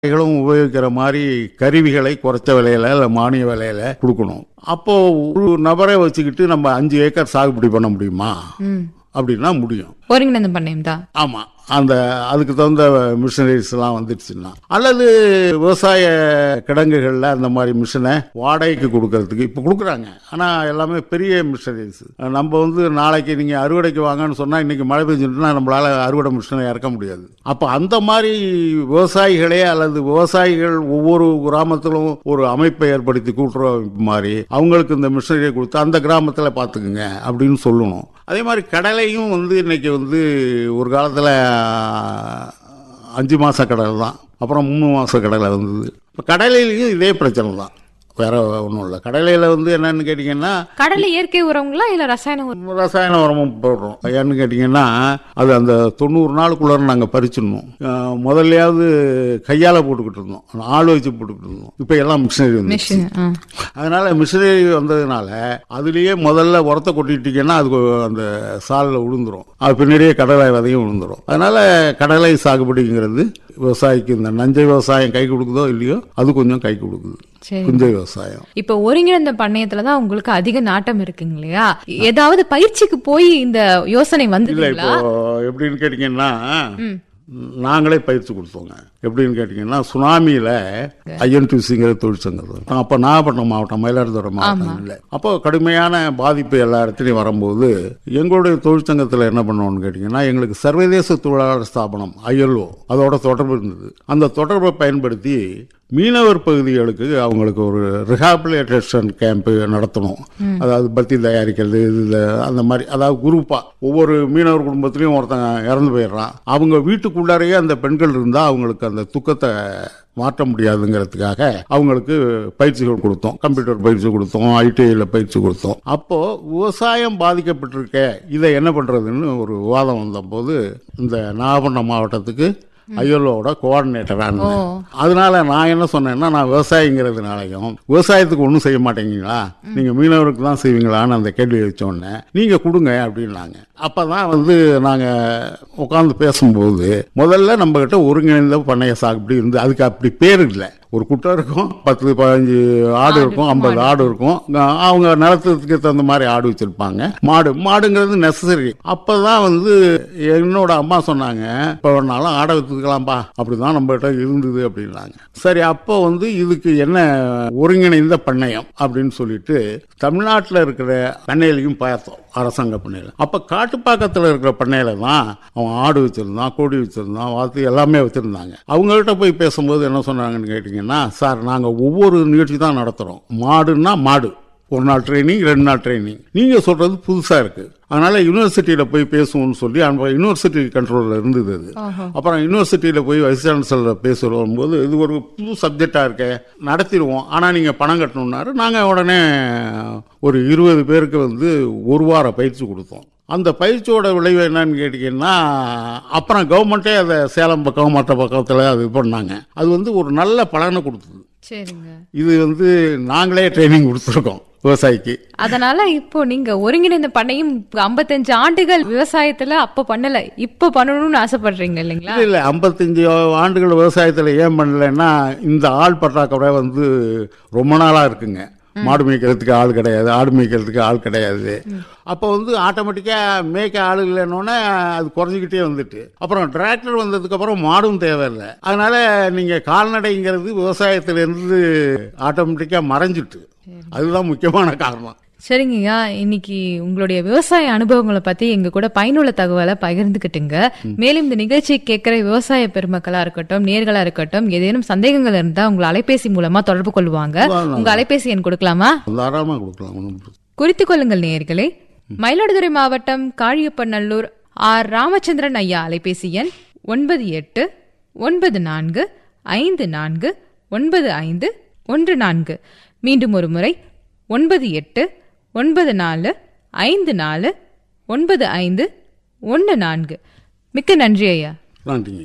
விவசாயிகளும் உபயோகிக்கிற மாதிரி கருவிகளை குறைச்ச விலையில இல்லை மானிய விலையில கொடுக்கணும் அப்போ ஒரு நபரை வச்சுக்கிட்டு நம்ம அஞ்சு ஏக்கர் சாகுபடி பண்ண முடியுமா ம் அப்படின்னா முடியும் ஒருங்கிணைந்த பண்ணையம் தான் ஆமாம் அந்த அதுக்கு தகுந்த மிஷினரிஸ்லாம் வந்துடுச்சுன்னா அல்லது விவசாய கிடங்குகளில் அந்த மாதிரி மிஷினை வாடகைக்கு கொடுக்கறதுக்கு இப்போ கொடுக்குறாங்க ஆனால் எல்லாமே பெரிய மிஷினரிஸ் நம்ம வந்து நாளைக்கு நீங்கள் அறுவடைக்கு வாங்கன்னு சொன்னால் இன்றைக்கி மழை பெஞ்சுட்டுனா நம்மளால் அறுவடை மிஷினை இறக்க முடியாது அப்போ அந்த மாதிரி விவசாயிகளே அல்லது விவசாயிகள் ஒவ்வொரு கிராமத்திலும் ஒரு அமைப்பை ஏற்படுத்தி கூட்டுற மாதிரி அவங்களுக்கு இந்த மிஷினரியை கொடுத்து அந்த கிராமத்தில் பார்த்துக்குங்க அப்படின்னு சொல்லணும் அதே மாதிரி கடலையும் வந்து இன்னைக்கு வந்து ஒரு காலத்தில் அஞ்சு மாத கடலை தான் அப்புறம் மூணு மாத கடலை வந்தது இப்போ கடலையிலையும் இதே பிரச்சனை தான் வேற ஒன்றும் இல்லை கடலையில் வந்து என்னன்னு கேட்டிங்கன்னா கடலை இயற்கை உரங்களா இல்ல ரசாயன உரம் ரசாயன உரமும் போடுறோம் ஏன்னு கேட்டிங்கன்னா அது அந்த தொண்ணூறு நாளுக்குள்ளே நாங்கள் பறிச்சிடணும் அஹ் முதல்லையாவது கையால் போட்டுக்கிட்டு இருந்தோம் ஆள் வச்சு போட்டுக்கிட்டு இருந்தோம் இப்போ எல்லாம் மிஷினரி வந்து மிஷின் ஆ. அதனால மிஷினரி வந்ததுனால அதுலேயே முதல்ல உரத்தை கொட்டிட்டீங்கன்னா அது அந்த சாலில் விழுந்துரும் அது பின்னாடியே கடலை விதையும் விழுந்துரும் அதனால கடலை சாகுபடிங்கிறது விவசாயிக்கு இந்த நஞ்சை விவசாயம் கை கொடுக்குதோ இல்லையோ அது கொஞ்சம் கை கொடுக்குது சரி குஞ்சை விவசாயம் இப்ப ஒருங்கிணைந்த பண்ணையத்துல தான் உங்களுக்கு அதிக நாட்டம் இருக்குங்க இல்லையா ஏதாவது பயிற்சிக்கு போய் இந்த யோசனை இல்லை வந்ததுங்களா இப்போ எப்படின்னு கேட்டிங்கன்னா ம். நாங்களே பயிற்சி கொடுத்தோங்க எப்படின்னு கேட்டிங்கன்னா சுனாமியில் ஐஎன்டிசிங்கிற தொழிற்சங்கம் அப்போ நாகப்பட்டினம் மாவட்டம் மயிலாடுதுறை மாவட்டம் இல்லை அப்போ கடுமையான பாதிப்பு எல்லா இடத்துலையும் வரும்போது எங்களுடைய தொழிற்சங்கத்தில் என்ன பண்ணுவோம்னு கேட்டிங்கன்னா எங்களுக்கு சர்வதேச தொழிலாளர் ஸ்தாபனம் ஐஎல்ஓ அதோட தொடர்பு இருந்தது அந்த தொடர்பை பயன்படுத்தி மீனவர் பகுதிகளுக்கு அவங்களுக்கு ஒரு ரிஹாபிலிட்டேஷன் கேம்ப் நடத்தணும் அதாவது பத்தி தயாரிக்கிறது இதில் அந்த மாதிரி அதாவது குரூப்பாக ஒவ்வொரு மீனவர் குடும்பத்திலையும் ஒருத்தன் இறந்து போயிடுறான் அவங்க வீட்டுக்குள்ளாரையே அந்த பெண்கள் இருந்தால் அவங்களுக்கு அந்த துக்கத்தை மாற்ற முடியாதுங்கிறதுக்காக அவங்களுக்கு பயிற்சிகள் கொடுத்தோம் கம்ப்யூட்டர் பயிற்சி கொடுத்தோம் ஐடிஐயில் பயிற்சி கொடுத்தோம் அப்போ விவசாயம் பாதிக்கப்பட்டிருக்க இதை என்ன பண்றதுன்னு ஒரு விவாதம் வந்தபோது இந்த நாகப்பட்டினம் மாவட்டத்துக்கு ஐஎல்ஓட கோஆர்டினேட்டராக இருந்தேன் அதனால நான் என்ன சொன்னேன்னா நான் விவசாயிங்கிறதுனாலையும் விவசாயத்துக்கு ஒன்றும் செய்ய மாட்டேங்களா நீங்கள் மீனவருக்கு தான் செய்வீங்களான்னு அந்த கேள்வி வச்ச உடனே நீங்கள் கொடுங்க அப்படின்னாங்க அப்போ தான் வந்து நாங்கள் உட்காந்து பேசும்போது முதல்ல நம்மக்கிட்ட ஒருங்கிணைந்த பண்ணைய சாகுபடி இருந்து அதுக்கு அப்படி பேர் இல்லை ஒரு குட்டை இருக்கும் பத்து பதினஞ்சு ஆடு இருக்கும் ஐம்பது ஆடு இருக்கும் அஹ் அவங்க நிலத்துக்கு தகுந்த மாதிரி ஆடு வச்சிருப்பாங்க மாடு மாடுங்கிறது நெசசரி அப்பதான் வந்து என்னோட அம்மா சொன்னாங்க இப்போ வேணாலும் ஆடை வித்துக்கலாம்பா அப்படிதான் நம்ம கிட்ட இருந்தது அப்படின்னாங்க சரி அப்போ வந்து இதுக்கு என்ன ஒருங்கிணைந்த பண்ணையம் அப்படின்னு சொல்லிட்டு தமிழ்நாட்டில் இருக்கிற பண்ணையிலையும் பார்த்தோம் அரசாங்க பண்ணையில் அப்போ காட்டுப்பாக்கத்தில் இருக்கிற பண்ணையில தான் அவன் ஆடு வச்சிருந்தான் கோழி வச்சிருந்தான் வாத்து எல்லாமே வச்சிருந்தாங்க அவங்கள்ட்ட போய் பேசும்போது என்ன சொன்னாங்கன்னு கேட்டிங்கன்னா சார் நாங்கள் ஒவ்வொரு நிகழ்ச்சி தான் நடத்துகிறோம் மாடுன்னா மாடு ஒரு நாள் ட்ரைனிங் ரெண்டு நாள் ட்ரைனிங் நீங்கள் சொல்கிறது புதுசாக இருக்குது அதனால் யூனிவர்சிட்டியில் போய் பேசுவோம்னு சொல்லி அந்த யூனிவர்சிட்டி கண்ட்ரோலில் இருந்தது அது அப்புறம் யூனிவர்சிட்டியில் போய் வைஸ் சான்சலர் பேச வரும்போது இது ஒரு புது சப்ஜெக்டாக இருக்க நடத்திடுவோம் ஆனால் நீங்கள் பணம் கட்டணுன்னாரு நாங்கள் உடனே ஒரு இருபது பேருக்கு வந்து ஒரு வார பயிற்சி கொடுத்தோம் அந்த பயிற்சியோட விளைவு என்னன்னு கேட்டிங்கன்னா அப்புறம் கவர்மெண்ட்டே அதை சேலம் பக்கம் மற்ற பக்கத்தில் அது இது பண்ணாங்க அது வந்து ஒரு நல்ல பலனை கொடுத்தது சரிங்க இது வந்து நாங்களே ட்ரைனிங் கொடுத்துருக்கோம் விவசாயிக்கு அதனால இப்போ நீங்க ஒருங்கிணைந்த பண்ணையும் ஐம்பத்தஞ்சு ஆண்டுகள் விவசாயத்துல அப்ப பண்ணல இப்ப பண்ணணும்னு ஆசைப்படுறீங்க இல்லைங்களா இல்லை இல்லை ஐம்பத்தஞ்சு ஆண்டுகள் விவசாயத்தில் ஏன் பண்ணலைன்னா இந்த ஆள் பற்றாக்குறை வந்து ரொம்ப நாளாக இருக்குங்க மாடு மேய்க்கிறதுக்கு ஆள் கிடையாது ஆடு மேய்க்கிறதுக்கு ஆள் கிடையாது அப்போ வந்து ஆட்டோமேட்டிக்காக மேய்க்க ஆள் இல்லைன்னொன்னே அது குறைஞ்சிக்கிட்டே வந்துட்டு அப்புறம் டிராக்டர் வந்ததுக்கு அப்புறம் மாடும் தேவையில்லை அதனால நீங்கள் கால்நடைங்கிறது விவசாயத்திலேருந்து ஆட்டோமேட்டிக்காக மறைஞ்சிட்டு அதுதான் முக்கியமான காரணம் சரிங்கய்யா இன்னைக்கு உங்களுடைய விவசாய அனுபவங்களை பத்தி எங்க கூட பயனுள்ள தகவலை பகிர்ந்துக்கிட்டுங்க மேலும் இந்த நிகழ்ச்சியை கேட்கிற விவசாய பெருமக்களா இருக்கட்டும் நேர்களா இருக்கட்டும் ஏதேனும் சந்தேகங்கள் இருந்தா உங்களை அலைபேசி மூலமா தொடர்பு கொள்வாங்க உங்க அலைபேசி எண் கொடுக்கலாமா தாராளமாக கொடுக்கலாம் ஒன்றும் குறித்துக் கொள்ளுங்கள் நேயர்களே மயிலாடுதுறை மாவட்டம் காழியப்பநல்லூர் ஆர் ராமச்சந்திரன் ஐயா அலைபேசி எண் ஒன்பது எட்டு ஒன்பது நான்கு ஐந்து நான்கு ஒன்பது ஐந்து ஒன்று நான்கு மீண்டும் ஒரு முறை ஒன்பது எட்டு ஒன்பது நாலு ஐந்து நாலு ஒன்பது ஐந்து ஒன்று நான்கு மிக்க நன்றி ஐயா நன்றிங்க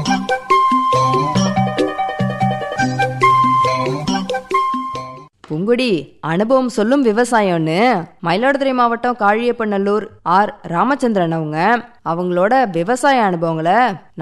பூங்குடி இப்படி அனுபவம் சொல்லும் விவசாயம்னு மயிலாடுதுறை மாவட்டம் காழியப்பநல்லூர் ஆர் ராமச்சந்திரன் அவங்க அவங்களோட விவசாய அனுபவங்களை